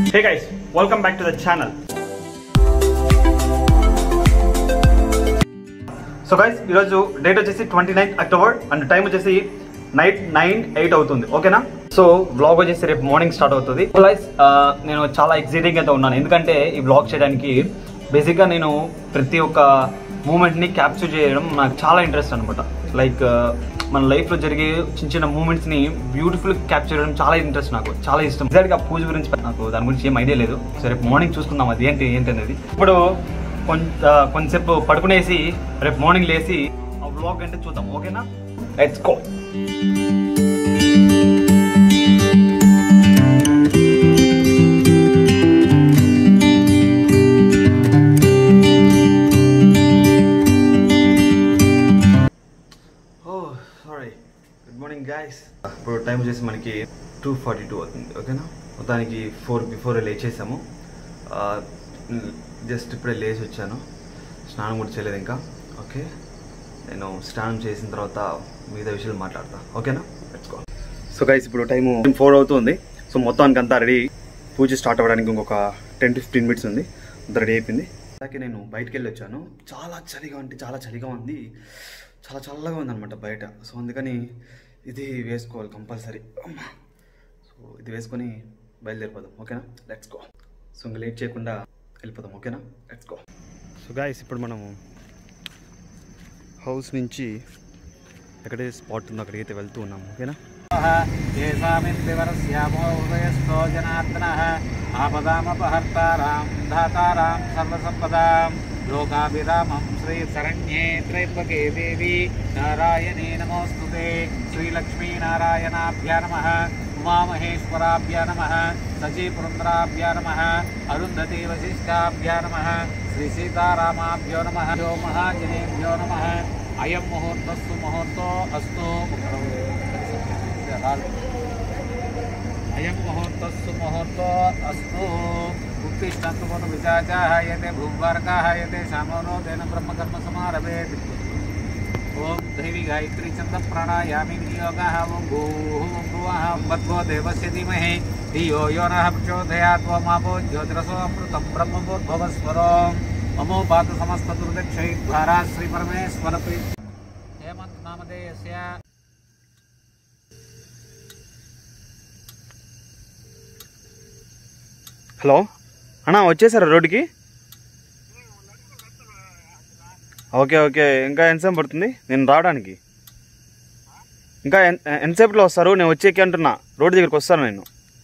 hey guys welcome back to the channel so guys ఈరోజు date వచ్చేసి twenty nine October and time వచ్చేసి night nine eight అవుతుంది ఓకేనా so blog వచ్చేసి రేపు మార్నింగ్ స్టార్ట్ అవుతుంది గైస్ నేను చాలా ఎక్సైటింగ్ అయితే ఉన్నాను ఎందుకంటే ఈ బ్లాగ్ చేయడానికి బేసిక్గా నేను ప్రతి ఒక్క మూమెంట్ని క్యాప్చర్ చేయడం నాకు చాలా ఇంట్రెస్ట్ అనమాట లైక్ మన లైఫ్లో జరిగే చిన్న చిన్న మూమెంట్స్ని బ్యూటిఫుల్ క్యాప్చర్ చేయడం చాలా ఇంట్రెస్ట్ నాకు చాలా ఇష్టం ఎగ్జాక్ట్గా పూజ గురించి నాకు దాని గురించి ఏం ఐడియా లేదు సో రేపు మార్నింగ్ చూసుకుందాం అది ఏంటి ఏంటి అనేది ఇప్పుడు కొంత కొంతసేపు పడుకునేసి రేపు మార్నింగ్ లేసి ఆ వ్లాగ్ అంటే చూద్దాం ఓకేనా let's go oh sorry good morning guys ఇప్పుడు టైం వచ్చేసి మనకి టూ ఫార్టీ టూ అవుతుంది ఓకేనా మొత్తానికి ఫోర్ బిఫోర్ లేచేసాము జస్ట్ ఇప్పుడే లేచి వచ్చాను స్నానం కూడా చేయలేదు ఇంకా ఓకే నేను స్నానం చేసిన తర్వాత మిగతా విషయాలు మాట్లాడతా ఓకేనా లెట్స్ సో గైస్ ఇప్పుడు టైము ఫోర్ అవుతుంది సో మొత్తానికి అంతా రెడీ పూజ స్టార్ట్ అవ్వడానికి ఇంకొక టెన్ టు ఫిఫ్టీన్ మినిట్స్ ఉంది అంతా రెడీ అయిపోయింది అలాగే నేను బయటికి వెళ్ళి వచ్చాను చాలా చలిగా అంటే చాలా చలిగా ఉంది చాలా చల్లగా ఉంది అనమాట బయట సో అందుకని ఇది వేసుకోవాలి కంపల్సరీ అమ్మా సో ఇది వేసుకొని బయలుదేరిపోదాం ఓకేనా లెట్స్ గో సో ఇంకా లేట్ చేయకుండా వెళ్ళిపోదాం ఓకేనా లెట్స్ గో సో గాయస్ ఇప్పుడు మనము హౌస్ నుంచి ఎక్కడే స్పాట్ ఉందో అక్కడికి అయితే వెళ్తూ ఉన్నాము ఓకేనా येषामिन्द्रिवरस्यामो हृदयस्थो जनार्दनः आपदामपहर्तारां धातारां सर्वसम्पदां लोकाभिरामं श्रीशरण्ये त्र्यम्बके देवी नारायणे नमोऽस्तु ते श्रीलक्ष्मीनारायणाभ्या नमः उमामहेश्वराभ्या नमः सचीपुरन्द्राभ्या नमः अरुन्धती वसिष्ठाभ्या नमः श्रीसीतारामाभ्यो नमः यो महाजनेभ्यो नमः अयं मुहूर्तस्तु मुहूर्तो अस्तु अयं मुहूर्तस्तु मुहूर्तो अस्तु उत्तिष्ठन्तु खलु विचाचाः यते भूम्बारकाः यते शामोनो तेन ब्रह्मकर्मसमारभेत् ॐ दैवी गायत्री छन्दप्राणायामि नियोगः ॐ भूः ॐ भुवः मद्भो देवस्य धीमहि धियो यो नः प्रचोदयात् त्वमापो ज्योतिरसो अमृतं ब्रह्मभूर्भवस्वरो ममो पातु समस्तदुर्दक्षैर्भारा श्रीपरमेश्वरप्री हेमन्त नामधेयस्य హలో అన్నా వచ్చేసారా రోడ్డుకి ఓకే ఓకే ఇంకా ఎంతసేపు పడుతుంది నేను రావడానికి ఇంకా ఎన్- ఎంతసేపులో వస్తారు నేను వచ్చేకి అంటున్నా రోడ్డు దగ్గరికి వస్తాను నేను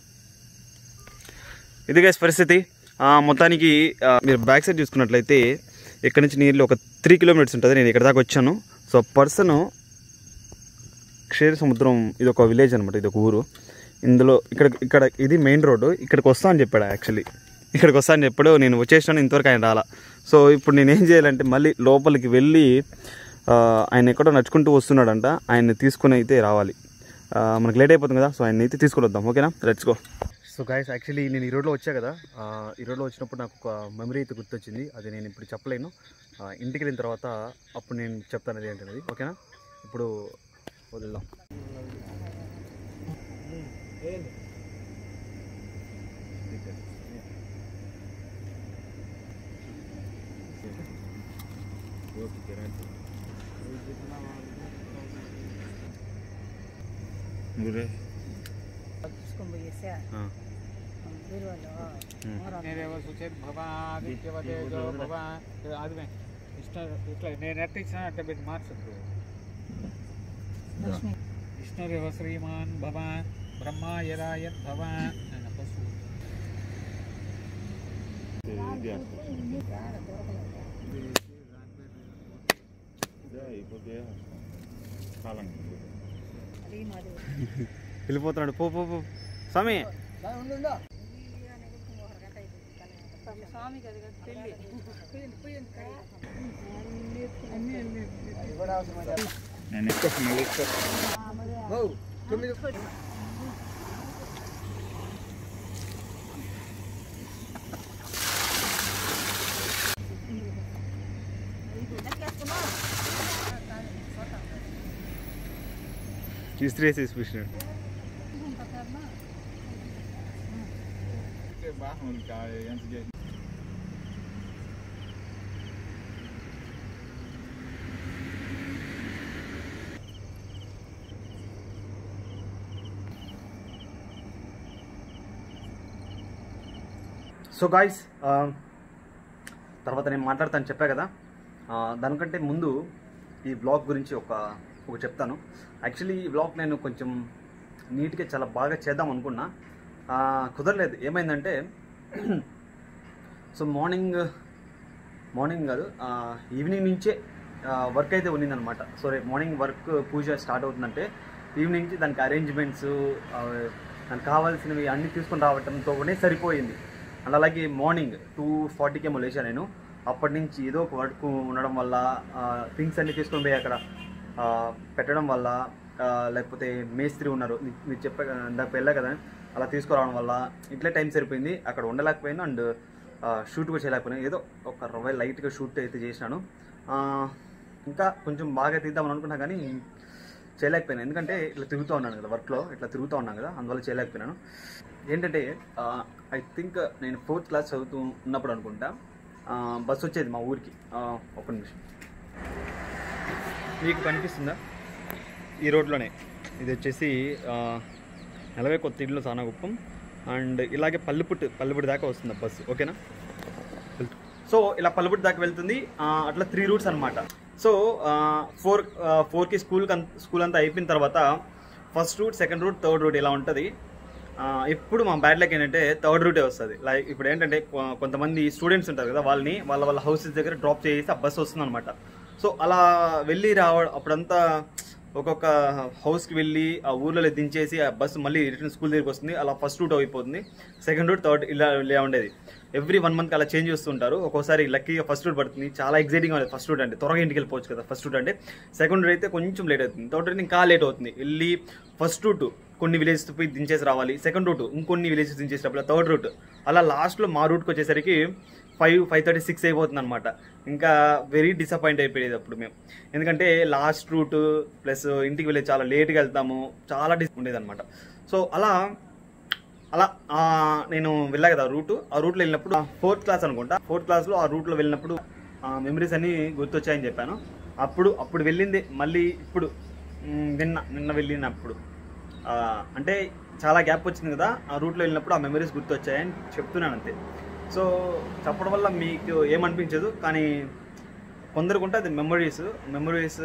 ఇది గైస్ పరిస్థితి ఆ, మొత్తానికి ఆ, మీరు బ్యాక్ సైడ్ చూసుకున్నట్లయితే ఇక్కడ నుంచి నీళ్ళు ఒక త్రీ కిలోమీటర్స్ ఉంటుంది నేను ఇక్కడ దాకా వచ్చాను సో పర్సన్ క్షీర సముద్రం ఇది ఒక విలేజ్ అనమాట ఇది ఒక ఊరు ఇందులో ఇక్కడ ఇక్కడ ఇది మెయిన్ రోడ్డు ఇక్కడికి వస్తా అని చెప్పాడు యాక్చువల్లీ ఇక్కడికి వస్తా అని చెప్పాడు నేను వచ్చేసాను ఇంతవరకు ఆయన రాలా సో ఇప్పుడు నేను ఏం చేయాలంటే మళ్ళీ లోపలికి వెళ్ళి ఆ, ఆయన ఎక్కడో నడుచుకుంటూ వస్తున్నాడంట ఆయన్ని తీసుకుని అయితే రావాలి ఆ, మనకు లేట్ అయిపోతుంది కదా సో ఆయన అయితే తీసుకుని వద్దాం ఓకేనా let's go so guys actually నేను ఈ రోడ్లో వచ్చా కదా ఆ, ఈ రోడ్లో వచ్చినప్పుడు నాకు ఒక మెమరీ అయితే గుర్తొచ్చింది అది నేను ఇప్పుడు చెప్పలేను ఆ, ఇంటికి వెళ్ళిన తర్వాత అప్పుడు నేను చెప్తాను అది ఏంటనేది ఓకేనా ఇప్పుడు వదిలేద్దాం నేనేవో సుచేత్ భవా ఆదిత్యవదేజో భవా అది ఇష్ట ఇట్లా నేను ఎట్ట ఇచ్చిన అట్ట పెట్టి మార్చద్దు విష్ణురేవ శ్రీమాన్ భవా బ్రహ్మ యదా యద్ భవా ఆయన పశువు వెళ్ళిపోతున్నాడు పో పో పో స్వామి ఇస్త్రీ వేసి ఇసిపిస్తున్నాడు barro, cara, antes de so guys తర్వాత నేను మాట్లాడతాను చెప్పా కదా ఆ, దానికంటే ముందు ఈ బ్లాగ్ గురించి ఒక ఒక చెప్తాను యాక్చువల్లీ ఈ బ్లాగ్ నేను కొంచెం నీట్గా చాలా బాగా చేద్దాం అనుకున్నా ఆ, కుదరలేదు ఏమైందంటే సో మార్నింగ్ మార్నింగ్ కాదు ఆ, ఈవినింగ్ నుంచే ఆ, వర్క్ అయితే ఉన్నిందనమాట సో రేపు మార్నింగ్ వర్క్ పూజ స్టార్ట్ అవుతుందంటే ఈవినింగ్ నుంచి దానికి అరేంజ్మెంట్స్ దానికి కావాల్సినవి అన్ని తీసుకొని రావటంతోనే సరిపోయింది అండ్ అలాగే మార్నింగ్ టూ ఫార్టీకి ఏమో లేచాను నేను అప్పటి నుంచి ఏదో ఒక వర్క్ ఉండడం వల్ల థింగ్స్ అన్ని తీసుకొని పోయి అక్కడ ఆ, పెట్టడం వల్ల ఆ, లేకపోతే మేస్త్రి ఉన్నారు నీ- మీరు చెప్పా ఇందాక వెళ్ళా కదా అలా తీసుకురావడం వల్ల ఇట్లే టైం సరిపోయింది అక్కడ ఉండలేకపోయాను అండ్ షూట్ కూడా చేయలేకపోయాను ఏదో ఒక రవ్వ లైట్గా షూట్ అయితే చేసినాను ఆ, ఇంకా కొంచెం బాగా తీద్దామని అనుకున్నా కానీ చేయలేకపోయాను ఎందుకంటే ఇట్లా తిరుగుతూ ఉన్నాను కదా వర్క్లో ఇట్లా తిరుగుతూ ఉన్నాను కదా అందువల్ల చేయలేకపోయినాను ఏంటంటే ఐ థింక్ నేను ఫోర్త్ క్లాస్ చదువుతూ ఉన్నప్పుడు అనుకుంటా ఆ, బస్సు వచ్చేది మా ఊరికి ఆ, ఒక్క నిమిషం మీకు కనిపిస్తుందా ఈ రోడ్లోనే ఇది వచ్చేసి ఆ, నలభై కొత్త ఇల్లు సానాగుప్పం అండ్ ఇలాగే పల్లిపుట్టు పల్లిపుట్టు దాకా వస్తుంది ఆ బస్సు ఓకేనా సో ఇలా పల్లిపుట్టు దాకా వెళ్తుంది ఆ, అట్లా త్రీ రూట్స్ అనమాట సో ఫోర్ ఫోర్కి స్కూల్ స్కూల్ అంతా అయిపోయిన తర్వాత first route second route third route ఇలా ఉంటుంది ఆ, ఇప్పుడు మా బ్యాడ్ లక్ ఏంటంటే థర్డ్ రూటే వస్తుంది లైక్ ఇప్పుడు ఏంటంటే కొ- కొంతమంది స్టూడెంట్స్ ఉంటారు కదా వాళ్ళని వాళ్ళ వాళ్ళ హౌసెస్ దగ్గర డ్రాప్ చేసి ఆ బస్సు వస్తుంది అనమాట సో అలా వెళ్ళి రావడం అప్పుడంతా ఒక్కొక్క హౌస్కి వెళ్ళి ఆ ఊర్లో దించేసి ఆ బస్సు మళ్ళీ రిటర్న్ స్కూల్ దగ్గరికి వస్తుంది అలా ఫస్ట్ రూట్ అయిపోతుంది సెకండ్ రూట్ థర్డ్ ఇలా ఇలా ఉండేది ఎవ్రీ వన్ మంత్కి అలా చేంజ్ చేస్తుంటారు ఒక్కోసారి లక్కీగా ఫస్ట్ రూట్ పడుతుంది చాలా ఎగ్జైటింగ్ ఉంటుంది ఫస్ట్ రూట్ అంటే త్వరగా ఇంటికి వెళ్ళిపోవచ్చు కదా ఫస్ట్ రూట్ అంటే సెకండ్ రూట్ అయితే కొంచెం లేట్ అవుతుంది థర్డ్ రూట్ ఇంకా లేట్ అవుతుంది వెళ్ళి ఫస్ట్ రూట్ కొన్ని విలేజెస్ పోయి దించేసి రావాలి సెకండ్ రూట్ ఇంకొన్ని విలేజెస్ దించేసి రావాలి థర్డ్ రూట్ అలా లాస్ట్లో మా రూట్కి వచ్చేసరికి ఫైవ్ ఫైవ్ థర్టీ సిక్స్ అయిపోతుంది అనమాట ఇంకా వెరీ డిసప్పాయింట్ అయిపోయేది అప్పుడు మేము ఎందుకంటే లాస్ట్ రూట్ ప్లస్ ఇంటికి వెళ్ళి చాలా లేట్గా వెళ్తాము చాలా డిస్ ఉండేది అనమాట సో అలా అలా ఆ, నేను వెళ్ళా కదా రూట్ ఆ రూట్లో వెళ్ళినప్పుడు ఫోర్త్ క్లాస్ అనుకుంటా ఫోర్త్ క్లాస్లో ఆ రూట్లో వెళ్ళినప్పుడు ఆ మెమరీస్ అన్ని గుర్తొచ్చాయని చెప్పాను అప్పుడు అప్పుడు వెళ్ళింది మళ్ళీ ఇప్పుడు మ్, నిన్న నిన్న వెళ్ళినప్పుడు ఆ, అంటే చాలా గ్యాప్ వచ్చింది కదా ఆ రూట్లో వెళ్ళినప్పుడు ఆ మెమరీస్ గుర్తొచ్చాయని చెప్తున్నాను అంతే సో చెప్పడం వల్ల మీకు ఏమనిపించదు కానీ కొందరికి ఉంటుంది మెమరీస్ మెమరీస్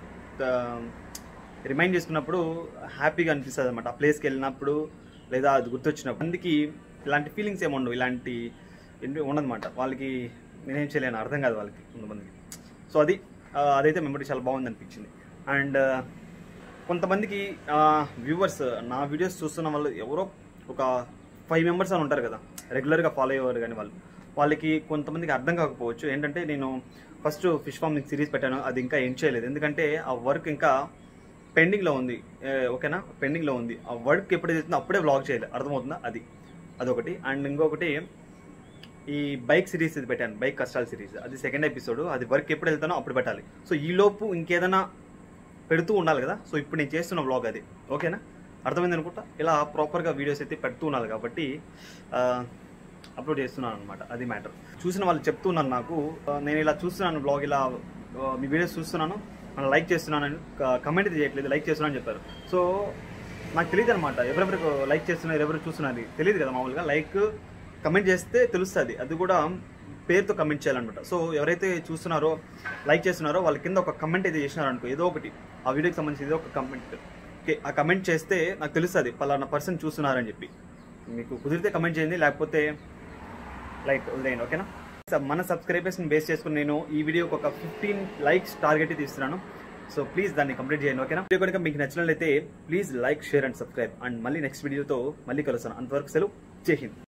రిమైండ్ చేసుకున్నప్పుడు హ్యాపీగా అనిపిస్తుంది అనమాట ఆ ప్లేస్కి వెళ్ళినప్పుడు లేదా అది గుర్తొచ్చినప్పుడు అందుకే ఇలాంటి ఫీలింగ్స్ ఏమి ఉండవు ఇలాంటి ఏంటి ఉండదన్నమాట వాళ్ళకి నేనేం చేయలేను అర్థం కాదు వాళ్ళకి కొంతమందికి సో అది ఆ, అదైతే మెమరీ చాలా బాగుంది అనిపించింది అండ్ కొంతమందికి వ్యూవర్స్ నా వీడియోస్ చూస్తున్న వాళ్ళు ఎవరో ఒక ఫైవ్ మెంబర్స్ అని ఉంటారు కదా రెగ్యులర్గా ఫాలో అయ్యేవారు కానీ వాళ్ళు వాళ్ళకి కొంతమందికి అర్థం కాకపోవచ్చు ఏంటంటే నేను ఫస్ట్ ఫిష్ ఫార్మింగ్ సిరీస్ పెట్టాను అది ఇంకా ఏం చేయలేదు ఎందుకంటే ఆ వర్క్ ఇంకా పెండింగ్లో ఉంది ఏ, ఓకేనా పెండింగ్లో ఉంది ఆ వర్క్ ఎప్పుడు చేస్తుందో అప్పుడే వ్లాగ్ చేయాలి అర్థమవుతుందా అది అదొకటి అండ్ ఇంకొకటి ఈ బైక్ సిరీస్ ఇది పెట్టాను బైక్ కష్టాల సిరీస్ అది సెకండ్ ఎపిసోడ్ అది వర్క్ ఎప్పుడు వెళ్తానో అప్పుడు పెట్టాలి సో ఈ లోపు ఇంకేదైనా పెడుతూ ఉండాలి కదా సో ఇప్పుడు నేను చేస్తున్న వ్లాగ్ అది ఓకేనా అర్థమైంది అనుకుంటా ఇలా ప్రాపర్గా వీడియోస్ అయితే పెడుతూ ఉండాలి కాబట్టి అప్లోడ్ చేస్తున్నాను అనమాట అది మ్యాటర్ చూసిన వాళ్ళు చెప్తున్నాను నాకు ఆ, నేను ఇలా చూస్తున్నాను బ్లాగ్ ఇలా ఆ, మీ వీడియోస్ చూస్తున్నాను లైక్ చేస్తున్నాను కమెంట్ అయితే చేయట్లేదు లైక్ చేస్తున్నాను అని చెప్పారు సో నాకు తెలియదు అనమాట ఎవరెవరికి లైక్ చేస్తున్నారు ఎవరెవరు చూస్తున్నారు తెలియదు కదా మామూలుగా లైక్ కమెంట్ చేస్తే తెలుస్తుంది అది కూడా పేరుతో కమెంట్ చేయాలన్నమాట సో ఎవరైతే చూస్తున్నారో లైక్ చేస్తున్నారో వాళ్ళ కింద ఒక కమెంట్ అయితే చేసినారనుకో ఏదో ఒకటి ఆ వీడియోకి సంబంధించి ఏదో ఒక కమెంట్ ఓకే ఆ కమెంట్ చేస్తే నాకు తెలుస్తుంది పలానా పర్సన్ చూస్తున్నారని చెప్పి మీకు కుదిరితే కమెంట్ చేయండి లేకపోతే లైక్ వదిలేయండి ఓకేనా స- మన సబ్స్క్రైబర్స్ని బేస్ చేసుకుని నేను ఈ వీడియోకి ఒక ఫిఫ్టీన్ లైక్స్ టార్గెట్ తీస్తున్నాను సో ప్లీజ్ దాన్ని కంప్లీట్ చేయండి ఓకేనా వీడియో కనుక మీకు నచ్చినట్లయితే please like share and subscribe and మళ్ళీ నెక్స్ట్ వీడియోతో మళ్ళీ కలుస్తాను అంతవరకు సెలవు జై హింద్